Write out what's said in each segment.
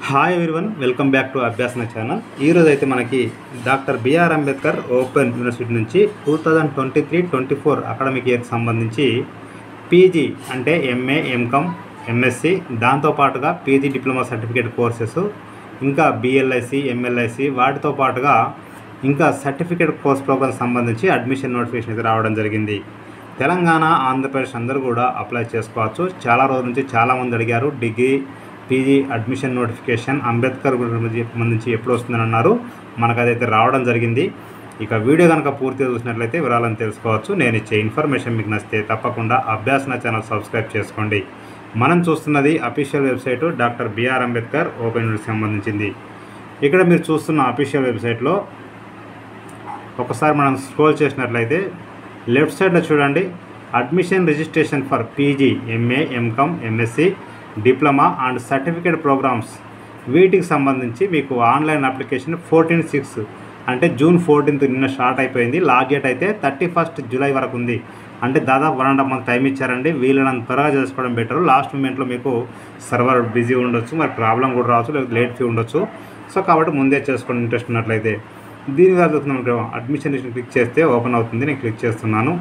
hi everyone welcome back to Abhyasana channel ఈరోజు అయితే మనకి doctor BR Ambedkar open university నుంచి two thousand twenty three twenty four academic ఇయర్కి సంబంధించి పీజీ అంటే ఎంఏ ఎంకామ్ ఎంఎస్సి దాంతోపాటుగా పీజీ డిప్లొమా సర్టిఫికేట్ కోర్సెస్ ఇంకా బిఎల్ఐసి ఎంఎల్ఐసి వాటితో పాటుగా ఇంకా సర్టిఫికేట్ కోర్స్ ప్రోగ్రామ్ సంబంధించి అడ్మిషన్ నోటిఫికేషన్ అయితే రావడం జరిగింది తెలంగాణ ఆంధ్రప్రదేశ్ అందరూ కూడా అప్లై చేసుకోవచ్చు చాలా రోజుల నుంచి చాలామంది అడిగారు degree PG admission notification Ambedkar గురించి సంబంధించి ఎప్పుడు వస్తుందని అన్నారు మనకు అదైతే రావడం జరిగింది ఇక వీడియో కనుక పూర్తిగా చూసినట్లయితే వివరాలను తెలుసుకోవచ్చు నేను ఇచ్చే ఇన్ఫర్మేషన్ మీకు నచ్చితే తప్పకుండా అభ్యాసన ఛానల్ సబ్స్క్రైబ్ చేసుకోండి మనం చూస్తున్నది official website doctor BR Ambedkar open university సంబంధించింది ఇక్కడ మీరు చూస్తున్న అఫీషియల్ వెబ్సైట్లో ఒకసారి మనం స్క్రోల్ చేసినట్లయితే లెఫ్ట్ సైడ్లో చూడండి admission registration for PG MA MCom MSc diploma and certificate programmes వీటికి సంబంధించి మీకు ఆన్లైన్ అప్లికేషన్ ఫోర్టీన్ సిక్స్ అంటే జూన్ ఫోర్టీన్త్ నిన్న స్టార్ట్ అయిపోయింది లాస్ట్ డేట్ అయితే థర్టీ ఫస్ట్ జూలై వరకు ఉంది అంటే దాదాపు one and half month time ఇచ్చారండి వీళ్ళనంత త్వరగా చేసుకోవడం బెటర్ లాస్ట్ మూమెంట్లో మీకు సర్వర్ బిజీ ఉండొచ్చు మరి ప్రాబ్లం కూడా రావచ్చు లేదా లేట్ ఫీ ఉండొచ్చు సో కాబట్టి ముందే చేసుకోవడం ఇంట్రెస్ట్ ఉన్నట్లయితే దీని ద్వారా చూస్తున్నాం అడ్మిషన్ క్లిక్ చేస్తే ఓపెన్ అవుతుంది నేను క్లిక్ చేస్తున్నాను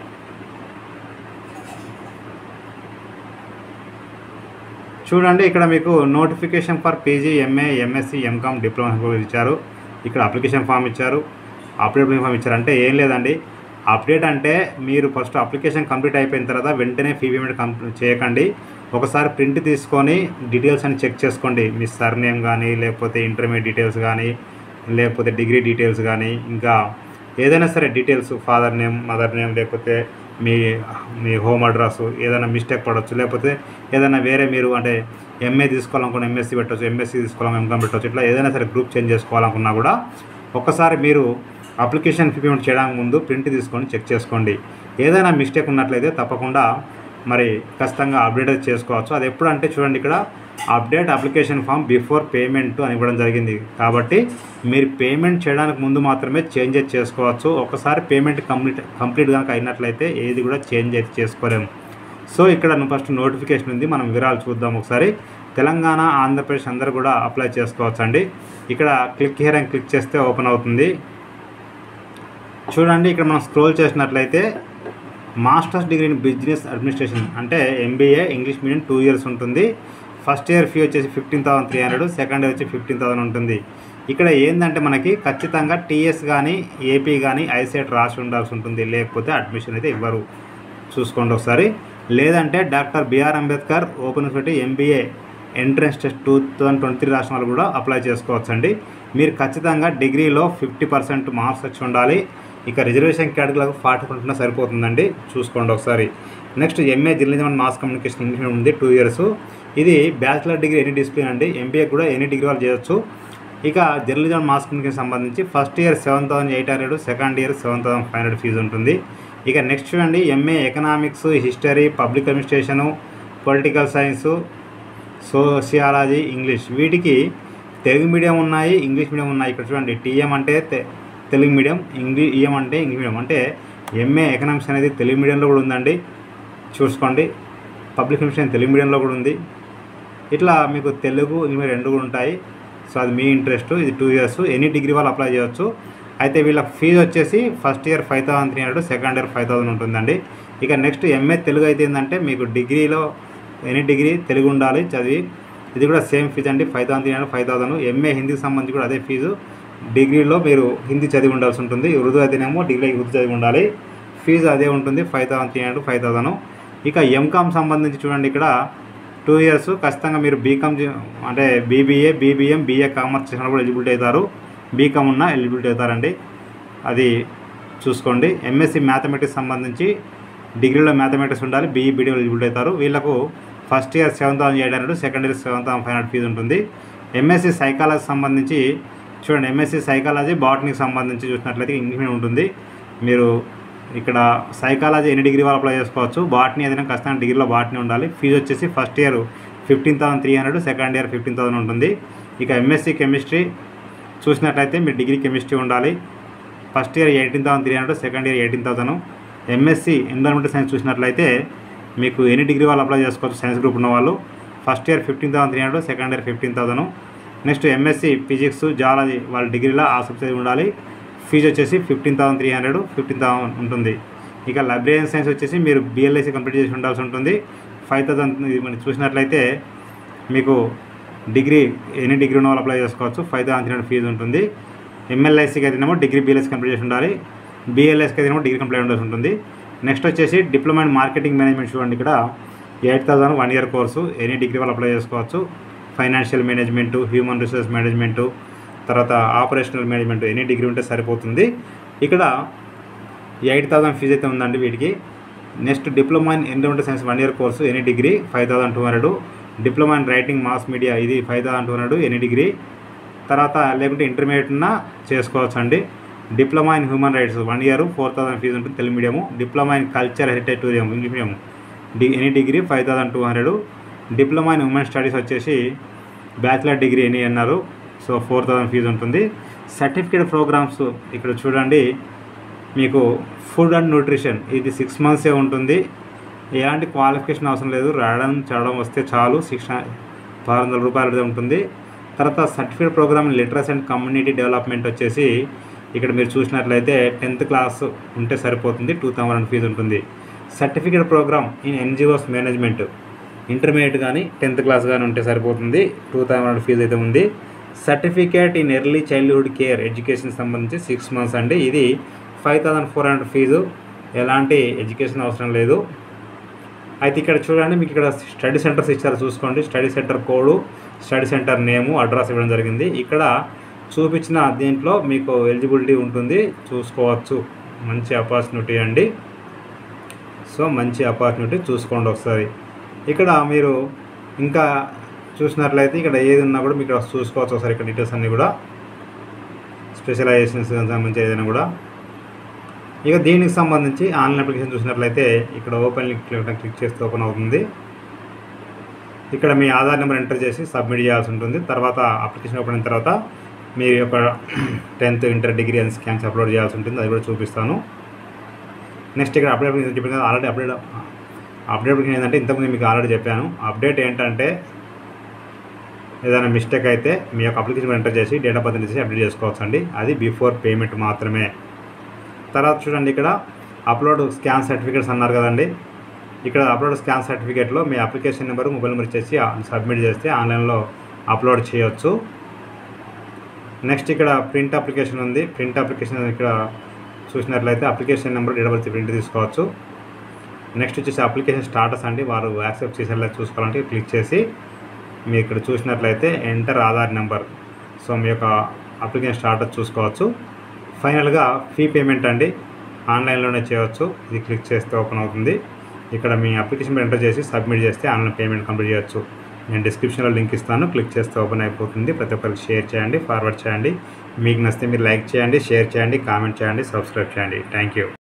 చూడండి ఇక్కడ మీకు notification for PG MA MSc MCom diploma కూడా ఇచ్చారు ఇక్కడ అప్లికేషన్ ఫామ్ ఇచ్చారు అప్డేట్ ఫామ్ ఇచ్చారు అంటే ఏం లేదండి అప్డేట్ అంటే మీరు ఫస్ట్ అప్లికేషన్ కంప్లీట్ అయిపోయిన తర్వాత వెంటనే ఫీ పేమెంట్ కంప్లీట్ చేయకండి ఒకసారి ప్రింట్ తీసుకొని డీటెయిల్స్ అని చెక్ చేసుకోండి మీ సర్ నేమ్ కానీ లేకపోతే ఇంటర్మీడియట్ డీటెయిల్స్ కానీ లేకపోతే డిగ్రీ డీటెయిల్స్ కానీ ఇంకా ఏదైనా సరే details father name mother name లేకపోతే మీ మీ హోమ్ అడ్రస్ ఏదైనా మిస్టేక్ పడవచ్చు లేకపోతే ఏదైనా వేరే మీరు అంటే ఎంఏ తీసుకోవాలనుకున్న ఎంఎస్సీ పెట్టవచ్చు ఎంఎస్సీ తీసుకోవాలని ఎంకామ్ పెట్టవచ్చు ఇట్లా ఏదైనా సరే గ్రూప్ చేంజ్ చేసుకోవాలనుకున్నా కూడా ఒక్కసారి మీరు అప్లికేషన్ ఫీ పేమెంట్ చేయడానికి ముందు ప్రింట్ తీసుకొని చెక్ చేసుకోండి ఏదైనా మిస్టేక్ ఉన్నట్లయితే తప్పకుండా మరి ఖచ్చితంగా అప్డేట్ అయితే చేసుకోవచ్చు అది ఎప్పుడు అంటే చూడండి ఇక్కడ update application form before payment అని ఇవ్వడం జరిగింది కాబట్టి మీరు పేమెంట్ చేయడానికి ముందు మాత్రమే చేంజెస్ చేసుకోవచ్చు ఒకసారి పేమెంట్ కంప్లీట్ కంప్లీట్ కనుక అయినట్లయితే ఏది కూడా చేంజ్ అయితే చేసుకోలేము సో ఇక్కడ ఫస్ట్ నోటిఫికేషన్ ఉంది మనం వివరాలు చూద్దాం ఒకసారి తెలంగాణ ఆంధ్రప్రదేశ్ అందరూ కూడా అప్లై చేసుకోవచ్చు అండి ఇక్కడ క్లిక్ హియర్ అని క్లిక్ చేస్తే ఓపెన్ అవుతుంది చూడండి ఇక్కడ మనం స్క్రోల్ చేసినట్లయితే masters degree in business administration అంటే MBA English medium two years ఉంటుంది ఫస్ట్ ఇయర్ ఫీ వచ్చేసి fifteen thousand three hundred second year వచ్చి ఫిఫ్టీన్ థౌసండ్ ఉంటుంది ఇక్కడ ఏంటంటే మనకి ఖచ్చితంగా టీఎస్ కానీ ఏపీ కానీ ఐసెట్ రాసి ఉండాల్సి ఉంటుంది లేకపోతే అడ్మిషన్ అయితే ఇవ్వరు చూసుకోండి ఒకసారి లేదంటే doctor BR Ambedkar open university MBA entrance test two thousand twenty three రాసిన వాళ్ళు కూడా అప్లై చేసుకోవచ్చండి మీరు ఖచ్చితంగా డిగ్రీలో ఫిఫ్టీ పర్సెంట్ మార్క్స్ వచ్చి ఉండాలి ఇక రిజర్వేషన్ కేటగిరీలకు ఫార్టీ పర్సెంట్ సరిపోతుందండి చూసుకోండి ఒకసారి next MA journalism mass communication English ఉంది టూ ఇయర్స్ ఇది బ్యాచిలర్ డిగ్రీ ఎనీ డిసిప్లిన్ అండి ఎంబీఏ కూడా ఎనీ డిగ్రీ వాళ్ళు చేయొచ్చు ఇక జర్నలిజం మాస్ కమ్యూనికేషన్ సంబంధించి first year seven thousand eight hundred second year seven thousand five hundred fees ఉంటుంది ఇక నెక్స్ట్ చూడండి MA economics history public administration political science sociology English వీటికి తెలుగు మీడియం ఉన్నాయి ఇంగ్లీష్ మీడియం ఉన్నాయి ఇక్కడ చూడండి టీఎం అంటే తె- తెలుగు మీడియం ఇంగ్లీ ఈఎం అంటే ఇంగ్లీష్ మీడియం అంటే ఎంఏ ఎకనామిక్స్ అనేది తెలుగు మీడియంలో కూడా ఉందండి చూసుకోండి పబ్లిక్ అడ్మినిస్ట్రేషన్ తెలుగు మీడియంలో కూడా ఉంది ఇట్లా మీకు తెలుగు ఇంగ్లీష్ రెండు కూడా ఉంటాయి సో అది మీ ఇంట్రెస్ట్ ఇది టూ ఇయర్స్ ఎనీ డిగ్రీ వాళ్ళు అప్లై చేయొచ్చు అయితే వీళ్ళ ఫీజు వచ్చేసి first year five thousand three hundred second year five thousand ఉంటుందండి ఇక నెక్స్ట్ ఎంఏ తెలుగు అయితే ఏంటంటే మీకు డిగ్రీలో ఎనీ డిగ్రీ తెలుగు ఉండాలి చదివి ఇది కూడా సేమ్ ఫీజు అండి five thousand three hundred five thousand MA హిందీకి సంబంధించి కూడా అదే ఫీజు డిగ్రీలో మీరు హిందీ చదివి ఉండాల్సి ఉంటుంది ఉర్దూ అయితేనేమో డిగ్రీ ఉర్దూ చదివి ఉండాలి ఫీజు అదే ఉంటుంది five thousand three hundred five thousand ఇక ఎంకామ్ సంబంధించి చూడండి ఇక్కడ టూ ఇయర్స్ ఖచ్చితంగా మీరు బీకామ్ అంటే బీబీఏ బీబీఎం బీఏ కామర్స్ చేసిన కూడా ఎలిజిబిలిటీ అవుతారు బీకామ్ ఉన్న ఎలిజిబిలిటీ అవుతారండి అది చూసుకోండి ఎంఎస్సి మ్యాథమెటిక్స్ సంబంధించి డిగ్రీలో మ్యాథమెటిక్స్ ఉండాలి బీఈ బీడీ ఎలిజిబిలిటీ అవుతారు వీళ్ళకు first year seven thousand eight hundred second year seven thousand five hundred fees ఉంటుంది ఎంఎస్సి సైకాలజీ సంబంధించి చూడండి ఎంఎస్సి సైకాలజీ బాటనీకి సంబంధించి చూసినట్లయితే ఇంగ్లీష్ మీడియం ఉంటుంది మీరు ఇక్కడ సైకాలజీ ఎన్ని డిగ్రీ వాళ్ళు అప్లై చేసుకోవచ్చు బాటనీ ఏదైనా ఖచ్చితంగా డిగ్రీలో బాటనీ ఉండాలి ఫీజు వచ్చేసి first year fifteen thousand three hundred second year fifteen thousand ఉంటుంది ఇక ఎంఎస్సి కెమిస్ట్రీ చూసినట్లయితే మీరు డిగ్రీ కెమిస్ట్రీ ఉండాలి first year eighteen thousand three hundred second year eighteen thousand MSc environmental science చూసినట్లయితే మీకు ఎనీ డిగ్రీ వాళ్ళు అప్లై చేసుకోవచ్చు సైన్స్ గ్రూప్ ఉన్న వాళ్ళు first year fifteen thousand three hundred second year fifteen thousand next MSc physics zoology వాళ్ళ డిగ్రీలో ఆ subject ఉండాలి ఫీజు వచ్చేసి fifteen thousand three hundred fifteen thousand ఉంటుంది ఇక లైబ్రరీన్ సైన్స్ వచ్చేసి మీరు బిఎల్ఎస్సి కంప్లీట్ చేసి ఉండాల్సి ఉంటుంది ఫైవ్ థౌసండ్ మనం చూసినట్లయితే మీకు డిగ్రీ ఎన్ని డిగ్రీ ఉన్న వాళ్ళు అప్లై చేసుకోవచ్చు five thousand three hundred fees ఉంటుంది ఎంఎల్ఐసికి అయితేనేమో డిగ్రీ బిఎల్ఎస్ కంప్లీట్ చేసి ఉండాలి బిఎల్ఎస్కి అయితేనేమో డిగ్రీ కంప్లీట్ ఉండాల్సి ఉంటుంది నెక్స్ట్ వచ్చేసి డిప్లొమా ఇన్ మార్కెటింగ్ మేనేజ్మెంట్ చూడండి ఇక్కడ eight thousand one year course any degree వాళ్ళు అప్లై చేసుకోవచ్చు financial management human resource management తర్వాత ఆపరేషనల్ మేనేజ్మెంట్ ఎనీ డిగ్రీ ఉంటే సరిపోతుంది ఇక్కడ ఎయిట్ థౌసండ్ ఫీజు అయితే ఉందండి వీటికి next diploma in environmental science one year course any degree five thousand two hundred diploma in writing mass media ఇది five thousand two hundred any degree తర్వాత లేకుంటే intermediate ఉన్న చేసుకోవచ్చు అండి diploma in human rights one year four thousand fees ఉంటుంది Telugu medium diploma in culture heritage tourism English medium డి any degree five thousand two hundred diploma in women studies వచ్చేసి bachelor degree any అన్నారు so four thousand fees ఉంటుంది certificate programmes ఇక్కడ చూడండి మీకు food and nutrition ఇది six మంత్సే ఉంటుంది ఎలాంటి క్వాలిఫికేషన్ అవసరం లేదు రాయడం చదవడం వస్తే చాలు శిక్ష పదహారు వందల రూపాయలది ఉంటుంది తర్వాత certificate programme literacy and community development వచ్చేసి ఇక్కడ మీరు చూసినట్లయితే టెన్త్ క్లాస్ ఉంటే సరిపోతుంది టూ థౌసండ్ ఫీజు ఉంటుంది certificate programme in NGOs management intermediate కానీ టెన్త్ క్లాస్ కానీ ఉంటే సరిపోతుంది టూ థౌసండ్ ఫీజు అయితే ఉంది certificate in early childhood care education సంబంధించి సిక్స్ మంత్స్ అండి ఇది five thousand four hundred fees ఎలాంటి ఎడ్యుకేషన్ అవసరం లేదు అయితే ఇక్కడ చూడండి మీకు ఇక్కడ స్టడీ సెంటర్స్ ఇచ్చారు చూసుకోండి study centre code study centre name address ఇవ్వడం జరిగింది ఇక్కడ చూపించిన దీంట్లో మీకు ఎలిజిబిలిటీ ఉంటుంది చూసుకోవచ్చు మంచి ఆపర్చునిటీ అండి సో మంచి ఆపర్చునిటీ చూసుకోండి ఒకసారి ఇక్కడ మీరు ఇంకా చూసినట్లయితే ఇక్కడ ఏది ఉన్నా కూడా మీకు ఇక్కడ చూసుకోవచ్చు ఒకసారి ఇక్కడ డీటెయిల్స్ అన్నీ కూడా స్పెషలైజేషన్స్ సంబంధించి ఏదైనా కూడా ఇక దీనికి సంబంధించి ఆన్లైన్ అప్లికేషన్ చూసినట్లయితే ఇక్కడ ఓపెన్ లింక్ క్లిక్ చేస్తే ఓపెన్ అవుతుంది ఇక్కడ మీ ఆధార్ నెంబర్ ఎంటర్ చేసి సబ్మిట్ చేయాల్సి ఉంటుంది తర్వాత అప్లికేషన్ ఓపెన్ అయిన తర్వాత మీ యొక్క టెన్త్ ఇంటర్ డిగ్రీ అని స్కాన్స్ అప్లోడ్ చేయాల్సి ఉంటుంది అది కూడా చూపిస్తాను నెక్స్ట్ ఇక్కడ అప్డేట్ చెప్పిన ఆల్రెడీ అప్డేట్ అప్డేట్ ఏంటంటే ఇంతకుముందు మీకు ఆల్రెడీ చెప్పాను అప్డేట్ ఏంటంటే ఏదైనా మిస్టేక్ అయితే మీ యొక్క అప్లికేషన్ ఎంటర్ చేసి డేటా బర్త్ చేసి అప్డేట్ చేసుకోవచ్చు అండి అది బిఫోర్ పేమెంట్ మాత్రమే తర్వాత చూడండి ఇక్కడ అప్లోడ్ స్కాన్ సర్టిఫికేట్స్ అన్నారు కదండి ఇక్కడ అప్లోడ్ స్కాన్ సర్టిఫికేట్లో మీ అప్లికేషన్ నెంబర్ మొబైల్ నెంబర్ ఇచ్చేసి సబ్మిట్ చేస్తే ఆన్లైన్లో అప్లోడ్ చేయొచ్చు నెక్స్ట్ ఇక్కడ ప్రింట్ అప్లికేషన్ ఉంది ప్రింట్ అప్లికేషన్ ఇక్కడ చూసినట్లయితే application number date birth print తీసుకోవచ్చు నెక్స్ట్ వచ్చేసి అప్లికేషన్ స్టాటస్ అండి వారు యాక్సెప్ట్ చేసేలా చూసుకోవాలంటే క్లిక్ చేసి మీరు ఇక్కడ చూసినట్లయితే ఎంటర్ ఆధార్ నెంబర్ సో మీ యొక్క అప్లికేషన్ స్టాటస్ చూసుకోవచ్చు ఫైనల్గా ఫీ పేమెంట్ అండి ఆన్లైన్లోనే చేయవచ్చు ఇది క్లిక్ చేస్తే ఓపెన్ అవుతుంది ఇక్కడ మీ అప్లికేషన్ ఎంటర్ చేసి సబ్మిట్ చేస్తే ఆన్లైన్ పేమెంట్ కంప్లీట్ చేయొచ్చు నేను డిస్క్రిప్షన్లో లింక్ ఇస్తాను క్లిక్ చేస్తే ఓపెన్ అయిపోతుంది ప్రతి ఒక్కరికి షేర్ చేయండి ఫార్వర్డ్ చేయండి మీకు నచ్చితే మీరు లైక్ చేయండి షేర్ చేయండి కామెంట్ చేయండి సబ్స్క్రైబ్ చేయండి థ్యాంక్ యూ